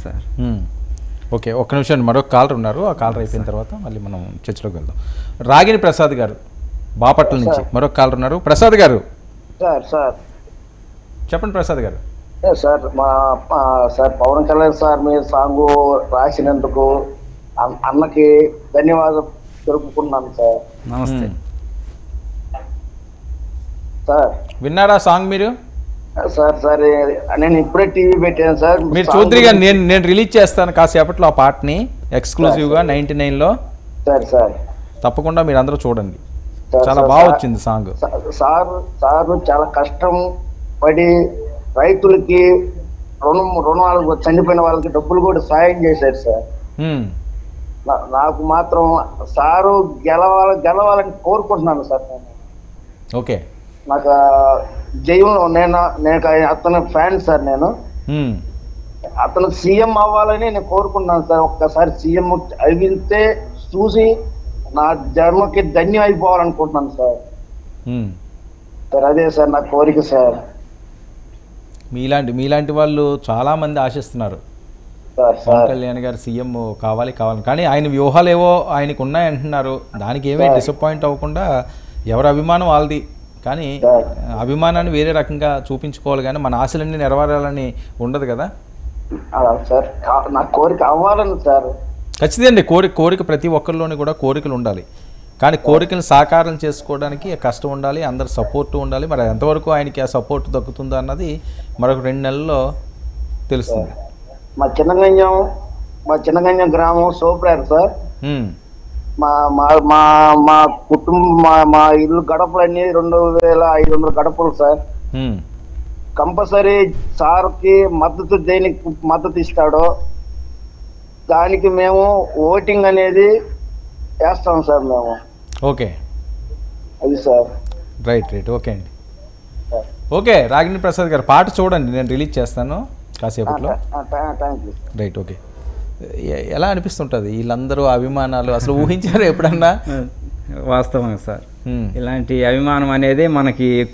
Sir మ్మ్. Okay ఒక్క నిమిషం అండి మరొక కాలర్ ఉన్నారు ఆ కాలర్ అయిపోయిన తర్వాత మళ్ళీ మనం చర్చలోకి వెళ్దాం రాగిని ప్రసాద్ గారు బాపట్ల నుంచి మరొక కాలర్ ఉన్నారు ప్రసాద్ గారు సార్ సార్ చెప్పండి ప్రసాద్ గారు ఏ సార్ మా మా సార్ పవన్ కళ్యాణ్ సార్ మీ సాంగ్ రాసినందుకు అన్- అన్నకి ధన్యవాదాలు తెలుపుకున్నాను సార్ నమస్తే మ్మ్. సార్ విన్నారా సాంగ్ మీరు సార్ సార్ నేను ఇప్పుడే టీవీ పెట్టాను సార్ మీరు సాంగ్ చూద్దరిగా నేను నేను రిలీజ్ చేస్తాను కాసేపట్లో ఆ పాటని ఎక్స్క్లూజివ్గా నైంటీ నైన్లో సార్ సార్ తప్పకుండా మీరు అందరూ చూడండి సార్, చాలా సార్, బాగా సార్. వచ్చింది సాంగ్ సా- సార్ సార్ చాలా కష్టం పడి రైతులకి రుణం రుణాలకు చనిపోయిన వాళ్ళకి డబ్బులు కూడా సాయం చేశారు సార్ మ్మ్. నా- నాకు మాత్రం సారు గెలవాల గెలవాలని కోరుకుంటున్నాను సార్ నేను ఓకే నాకు ఆ జయంలో నేను నేను అతని ఫ్యాన్ సార్ నేను మ్మ్. అతను సీఎం అవ్వాలని నేను కోరుకుంటున్నాను సార్ ఒక్కసారి సీఎం అవితే చూసి నా జన్మకి ధన్యం అయిపోవాలనుకుంటున్నాను సార్ మ్మ్. సార్ అదే సార్ నా కోరిక సార్ మీలాంటి మీలాంటి వాళ్ళు చాలామంది ఆశిస్తున్నారు సార్ పవన్ సార్ కళ్యాణ్ గారు సీఎం కావాలి కావాలి కానీ ఆయన వ్యూహాలు ఏవో ఆయనకు ఉన్నాయంటున్నారు దానికి ఏమీ డిసప్పాయింట్ అవ్వకుండా ఎవరి అభిమానం వాళ్ళది కానీ సార్. అభిమానాన్ని వేరే రకంగా చూపించుకోవాలి కానీ మన ఆశలన్నీ నెరవేరాలని ఉండదు కదా ఆ, సార్ కా- నా కోరిక అవ్వాలని సార్ ఖచ్చితంగా కోరిక కోరిక ప్రతి ఒక్కరిలోని కూడా కోరికలు ఉండాలి కానీ కోరికలు సాకారం చేసుకోవడానికి కష్టం ఉండాలి అందరి సపోర్ట్ ఉండాలి మరి ఎంతవరకు ఆయనకి ఆ సపోర్ట్ దక్కుతుందో అన్నది మరొక రెండు నెలల్లో తెలుస్తుంది మా చిన్నగంజం మా చిన్నగంజం గ్రామం సోపరారు సార్ ఉమ్, మా మా మా మా కుటుంబం మా మా ఇల్లు గడపలన్నీ రెండు వేల ఐదు వందల గడపలు సార్ ఉమ్, కంపల్సరీ సార్కి మద్దతు దేనికి మద్దతు ఇస్తాడో దానికి మేము ఓటింగ్ అనేది వేస్తాం సార్ మేము ఓకే అది సార్ రైట్ రైట్ ఓకే అండి ఓకే రాగిణి ప్రసాద్ గారు పాట చూడండి నేను రిలీజ్ చేస్తాను కాసేపట్లో థ్యాంక్ యూ రైట్ ఓకే ఎ- ఎలా అనిపిస్తుంటుంది వీళ్ళందరూ అభిమానాలు అసలు ఊహించారు ఎప్పుడన్నా వాస్తవం సార్ ఉమ్, ఇలాంటి అభిమానం అనేది మనకి